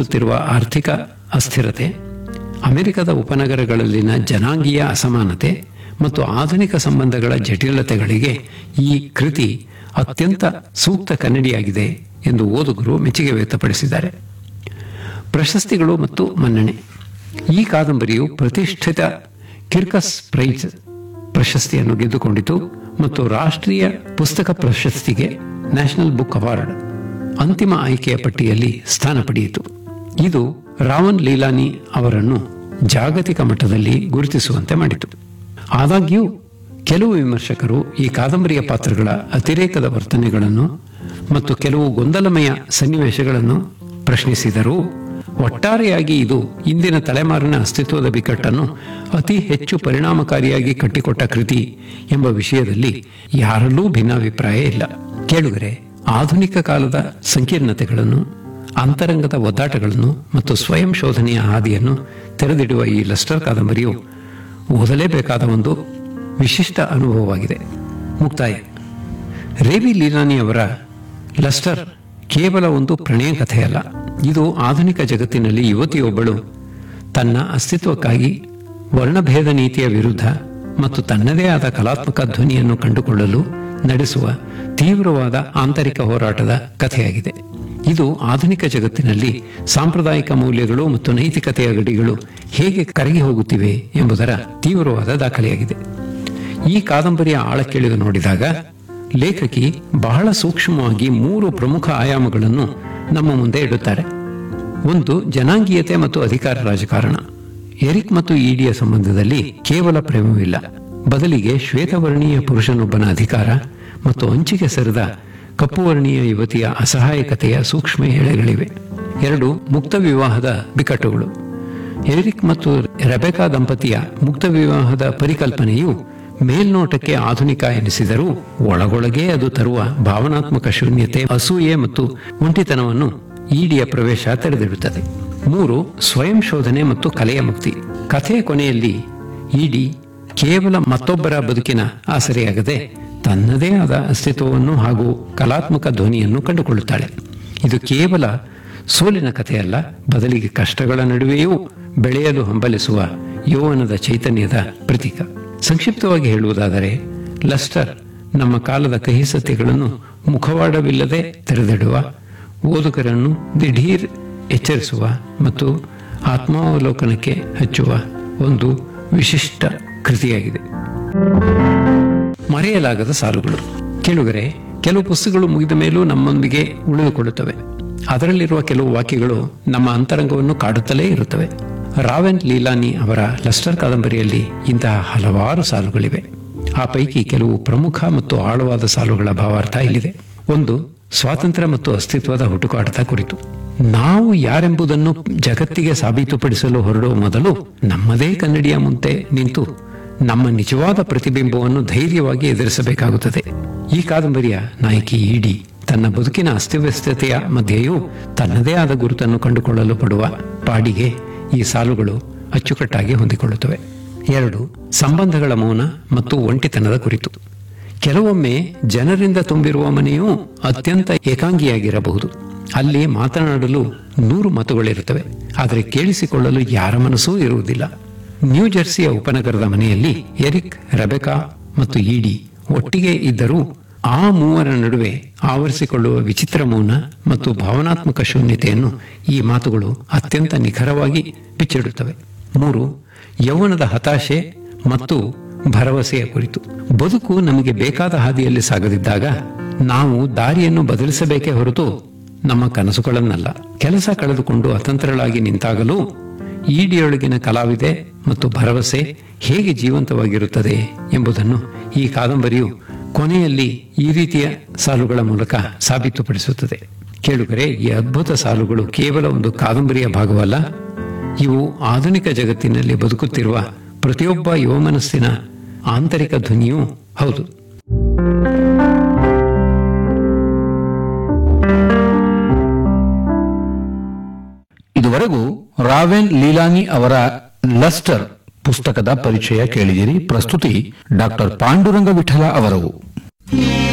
ಎದುರಿಸುತ್ತಿರುವ ಆರ್ಥಿಕ ಅಸ್ಥಿರತೆ ಅಮೆರಿಕದ ಉಪನಗರಗಳಲ್ಲಿನ ಜನಾಂಗೀಯ ಅಸಮಾನತೆ ಮತ್ತು ಆಧುನಿಕ ಸಂಬಂಧಗಳ ಜಟಿಲತೆಗಳಿಗೆ ಈ ಕೃತಿ ಅತ್ಯಂತ ಸೂಕ್ತ ಕನ್ನಡಿಯಾಗಿದೆ ಎಂದು ಓದುಗರು ಮೆಚ್ಚುಗೆ ವ್ಯಕ್ತಪಡಿಸಿದ್ದಾರೆ ಪ್ರಶಸ್ತಿಗಳು ಮತ್ತು ಮನ್ನಣೆ ಈ ಕಾದಂಬರಿಯು ಪ್ರತಿಷ್ಠಿತ ಕಿರ್ಕಸ್ ಪ್ರೈಸ್ ಪ್ರಶಸ್ತಿಯನ್ನು ಗೆದ್ದುಕೊಂಡಿತು ಮತ್ತು ರಾಷ್ಟ್ರೀಯ ಪುಸ್ತಕ ಪ್ರಶಸ್ತಿಗೆ ನ್ಯಾಷನಲ್ ಬುಕ್ ಅವಾರ್ಡ್ ಅಂತಿಮ ಆಯ್ಕೆಯ ಪಟ್ಟಿಯಲ್ಲಿ ಸ್ಥಾನ ಪಡೆಯಿತು ಇದು ರಾವನ್ ಲೀಲಾನಿ ಅವರನ್ನು ಜಾಗತಿಕ ಮಟ್ಟದಲ್ಲಿ ಗುರುತಿಸುವಂತೆ ಮಾಡಿತು ಆದಾಗ್ಯೂ ಕೆಲವು ವಿಮರ್ಶಕರು ಈ ಕಾದಂಬರಿಯ ಪಾತ್ರಗಳ ಅತಿರೇಕದ ವರ್ತನೆಗಳನ್ನು ಮತ್ತು ಕೆಲವು ಗೊಂದಲಮಯ ಸನ್ನಿವೇಶಗಳನ್ನು ಪ್ರಶ್ನಿಸಿದರು ಒಟ್ಟಾರೆಯಾಗಿ ಇದು ಇಂದಿನ ತಲೆಮಾರಿನ ಅಸ್ತಿತ್ವದ ಬಿಕ್ಕಟ್ಟನ್ನು ಅತಿ ಹೆಚ್ಚು ಪರಿಣಾಮಕಾರಿಯಾಗಿ ಕಟ್ಟಿಕೊಟ್ಟ ಕೃತಿ ಎಂಬ ವಿಷಯದಲ್ಲಿ ಯಾರಲ್ಲೂ ಭಿನ್ನಾಭಿಪ್ರಾಯ ಇಲ್ಲ ಕೇಳುಗರೆ ಆಧುನಿಕ ಕಾಲದ ಸಂಕೀರ್ಣತೆಗಳನ್ನು ಅಂತರಂಗದ ಒದ್ದಾಟಗಳನ್ನು ಮತ್ತು ಸ್ವಯಂ ಶೋಧನೆಯ ಹಾದಿಯನ್ನು ತೆರೆದಿಡುವ ಈ ಲಸ್ಟರ್ ಕಾದಂಬರಿಯು ಓದಲೇಬೇಕಾದ ಒಂದು ವಿಶಿಷ್ಟ ಅನುಭವವಾಗಿದೆ ಮುಕ್ತಾಯ ರೇವಿ ಲೀಲಾನಿ ಅವರ ಲಸ್ಟರ್ ಕೇವಲ ಒಂದು ಪ್ರಣಯ ಕಥೆಯಲ್ಲ ಇದು ಆಧುನಿಕ ಜಗತ್ತಿನಲ್ಲಿ ಯುವತಿಯೊಬ್ಬಳು ತನ್ನ ಅಸ್ತಿತ್ವಕ್ಕಾಗಿ ವರ್ಣಭೇದ ನೀತಿಯ ವಿರುದ್ಧ ಮತ್ತು ತನ್ನದೇ ಆದ ಕಲಾತ್ಮಕ ಧ್ವನಿಯನ್ನು ಕಂಡುಕೊಳ್ಳಲು ನಡೆಸುವ ತೀವ್ರವಾದ ಆಂತರಿಕ ಹೋರಾಟದ ಕಥೆಯಾಗಿದೆ ಇದು ಆಧುನಿಕ ಜಗತ್ತಿನಲ್ಲಿ ಸಾಂಪ್ರದಾಯಿಕ ಮೌಲ್ಯಗಳು ಮತ್ತು ನೈತಿಕತೆಯ ಗಡಿಗಳು ಹೇಗೆ ಕರಗಿ ಹೋಗುತ್ತಿವೆ ಎಂಬುದರ ತೀವ್ರವಾದ ದಾಖಲೆಯಾಗಿದೆ ಈ ಕಾದಂಬರಿಯ ಆಳಕ್ಕಿಳಿದು ನೋಡಿದಾಗ ಲೇಖಕಿ ಬಹಳ ಸೂಕ್ಷ್ಮವಾಗಿ ಮೂರು ಪ್ರಮುಖ ಆಯಾಮಗಳನ್ನು ನಮ್ಮ ಮುಂದೆ ಇಡುತ್ತಾರೆ ಒಂದು ಜನಾಂಗೀಯತೆ ಮತ್ತು ಅಧಿಕಾರ ರಾಜಕಾರಣ ಎರಿಕ್ ಮತ್ತು ಇಡಿಯ ಸಂಬಂಧದಲ್ಲಿ ಕೇವಲ ಪ್ರೇಮವಿಲ್ಲ ಬದಲಿಗೆ ಶ್ವೇತವರ್ಣೀಯ ಪುರುಷನೊಬ್ಬನ ಅಧಿಕಾರ ಮತ್ತು ಅಂಚಿಗೆ ಸರಿದ ಕಪ್ಪುವರ್ಣೀಯ ಯುವತಿಯ ಅಸಹಾಯಕತೆಯ ಸೂಕ್ಷ್ಮ ಎಳೆಗಳಿವೆ ಎರಡು ಮುಕ್ತ ವಿವಾಹದ ಬಿಕ್ಕಟ್ಟುಗಳು ಎರಿಕ್ ಮತ್ತು ರೆಬೆಕಾ ದಂಪತಿಯ ಮುಕ್ತ ವಿವಾಹದ ಪರಿಕಲ್ಪನೆಯು ಮೇಲ್ನೋಟಕ್ಕೆ ಆಧುನಿಕ ಎನಿಸಿದರೂ ಒಳಗೊಳಗೆ ಅದು ತರುವ ಭಾವನಾತ್ಮಕ ಶೂನ್ಯತೆ ಅಸೂಯೆ ಮತ್ತು ಒಂಟಿತನವನ್ನು ಈಡಿಯ ಪ್ರವೇಶ ತೆರೆದಿಡುತ್ತದೆ ಮೂರು ಸ್ವಯಂ ಶೋಧನೆ ಮತ್ತು ಕಲೆಯ ಮುಕ್ತಿ ಕಥೆಯ ಕೊನೆಯಲ್ಲಿ ಇಡಿ ಕೇವಲ ಮತ್ತೊಬ್ಬರ ಬದುಕಿನ ಆಸರೆಯಾಗದೆ ತನ್ನದೇ ಆದ ಅಸ್ತಿತ್ವವನ್ನು ಹಾಗೂ ಕಲಾತ್ಮಕ ಧ್ವನಿಯನ್ನು ಕಂಡುಕೊಳ್ಳುತ್ತಾಳೆ ಇದು ಕೇವಲ ಸೋಲಿನ ಕಥೆಯಲ್ಲ ಬದಲಿಗೆ ಕಷ್ಟಗಳ ನಡುವೆಯೂ ಬೆಳೆಯಲು ಹಂಬಲಿಸುವ ಯೌವನದ ಚೈತನ್ಯದ ಪ್ರತೀಕ ಸಂಕ್ಷಿಪ್ತವಾಗಿ ಹೇಳುವುದಾದರೆ ಲಸ್ಟರ್ ನಮ್ಮ ಕಾಲದ ಕಹಿ ಸತ್ಯಗಳನ್ನು ಮುಖವಾಡವಿಲ್ಲದೆ ತೆರೆದಿಡುವ ಓದುಗರನ್ನು ದಿಢೀರ್ ಎಚ್ಚರಿಸುವ ಮತ್ತು ಆತ್ಮಾವಲೋಕನಕ್ಕೆ ಹಚ್ಚುವ ಒಂದು ವಿಶಿಷ್ಟ ಕೃತಿಯಾಗಿದೆ ಮರೆಯಲಾಗದ ಸಾಲುಗಳು ಕೇಳುಗರೆ ಕೆಲವು ಪುಸ್ತಕಗಳು ಮುಗಿದ ಮೇಲೂ ನಮ್ಮೊಂದಿಗೆ ಉಳಿದುಕೊಳ್ಳುತ್ತವೆ ಅದರಲ್ಲಿರುವ ಕೆಲವು ವಾಕ್ಯಗಳು ನಮ್ಮ ಅಂತರಂಗವನ್ನು ಕಾಡುತ್ತಲೇ ಇರುತ್ತವೆ ರಾವೆನ್ ಲೀಲಾನಿ ಅವರ ಲಸ್ಟರ್ ಕಾದಂಬರಿಯಲ್ಲಿ ಇಂತಹ ಹಲವಾರು ಸಾಲುಗಳಿವೆ ಆ ಪೈಕಿ ಕೆಲವು ಪ್ರಮುಖ ಮತ್ತು ಆಳವಾದ ಸಾಲುಗಳ ಭಾವಾರ್ಥ ಇಲ್ಲಿದೆ ಒಂದು ಸ್ವಾತಂತ್ರ್ಯ ಮತ್ತು ಅಸ್ತಿತ್ವದ ಹುಟುಕಾಟದ ಕುರಿತು ನಾವು ಯಾರೆಂಬುದನ್ನು ಜಗತ್ತಿಗೆ ಸಾಬೀತುಪಡಿಸಲು ಹೊರಡುವ ಮೊದಲು ನಮ್ಮದೇ ಕನ್ನಡಿಯ ಮುಂದೆ ನಿಂತು ನಮ್ಮ ನಿಜವಾದ ಪ್ರತಿಬಿಂಬವನ್ನು ಧೈರ್ಯವಾಗಿ ಎದುರಿಸಬೇಕಾಗುತ್ತದೆ ಈ ಕಾದಂಬರಿಯ ನಾಯಕಿ ಇಡಿ ತನ್ನ ಬದುಕಿನ ಅಸ್ತವ್ಯಸ್ತತೆಯ ಮಧ್ಯೆಯೂ ತನ್ನದೇ ಆದ ಗುರುತನ್ನು ಕಂಡುಕೊಳ್ಳಲು ಪಡುವ ಪಾಡಿಗೆ ಈ ಸಾಲುಗಳು ಅಚ್ಚುಕಟ್ಟಾಗಿ ಹೊಂದಿಕೊಳ್ಳುತ್ತವೆ ಎರಡು ಸಂಬಂಧಗಳ ಮೌನ ಮತ್ತು ಒಂಟಿತನದ ಕುರಿತು ಕೆಲವೊಮ್ಮೆ ಜನರಿಂದ ತುಂಬಿರುವ ಮನೆಯೂ ಅತ್ಯಂತ ಏಕಾಂಗಿಯಾಗಿರಬಹುದು ಅಲ್ಲಿ ಮಾತನಾಡಲು ನೂರು ಮಾತುಗಳಿರುತ್ತವೆ ಆದರೆ ಕೇಳಿಸಿಕೊಳ್ಳಲು ಯಾರ ಮನಸ್ಸೂ ಇರುವುದಿಲ್ಲ ನ್ಯೂ ಜೆರ್ಸಿಯ ಉಪನಗರದ ಮನೆಯಲ್ಲಿ ಎರಿಕ್ ರೆಬೆಕಾ ಮತ್ತು ಇಡಿ ಒಟ್ಟಿಗೆ ಇದ್ದರೂ ಆ ಮೂವರ ನಡುವೆ ಆವರಿಸಿಕೊಳ್ಳುವ ವಿಚಿತ್ರ ಮೌನ ಮತ್ತು ಭಾವನಾತ್ಮಕ ಶೂನ್ಯತೆಯನ್ನು ಈ ಮಾತುಗಳು ಅತ್ಯಂತ ನಿಖರವಾಗಿ ಬಿಚ್ಚಿಡುತ್ತವೆ ಮೂರು ಯೌವನದ ಹತಾಶೆ ಮತ್ತು ಭರವಸೆಯ ಕುರಿತು ಬದುಕು ನಮಗೆ ಬೇಕಾದ ಹಾದಿಯಲ್ಲಿ ಸಾಗದಿದ್ದಾಗ ನಾವು ದಾರಿಯನ್ನು ಬದಲಿಸಬೇಕೇ ಹೊರತು ನಮ್ಮ ಕನಸುಗಳನ್ನಲ್ಲ ಕೆಲಸ ಕಳೆದುಕೊಂಡು ಅತಂತ್ರಳಾಗಿ ನಿಂತಾಗಲೂ ಈಡಿಯೊಳಗಿನ ಕಲಾವಿದೆ ಮತ್ತು ಭರವಸೆ ಹೇಗೆ ಜೀವಂತವಾಗಿರುತ್ತದೆ ಎಂಬುದನ್ನು ಈ ಕಾದಂಬರಿಯು ಕೊನೆಯಲ್ಲಿ ಈ ರೀತಿಯ ಸಾಲುಗಳ ಮೂಲಕ ಸಾಬೀತುಪಡಿಸುತ್ತದೆ ಕೇಳುಗರೆ ಈ ಅದ್ಭುತ ಸಾಲುಗಳು ಕೇವಲ ಒಂದು ಕಾದಂಬರಿಯ ಭಾಗವಲ್ಲ ಇವು ಆಧುನಿಕ ಜಗತ್ತಿನಲ್ಲಿ ಬದುಕುತ್ತಿರುವ ಪ್ರತಿಯೊಬ್ಬ ಯುವ ಮನಸ್ಸಿನ ಆಂತರಿಕ ಧ್ವನಿಯೂ ಹೌದು ಇದುವರೆಗೂ ರಾವೆನ್ ಲೀಲಾನಿ ಅವರ ಲಸ್ಟರ್ ಪುಸ್ತಕದ ಪರಿಚಯ ಕೇಳಿದಿರಿ ಪ್ರಸ್ತುತಿ ಡಾಕ್ಟರ್ ಪಾಂಡುರಂಗ ವಿಠಲ ಅವರು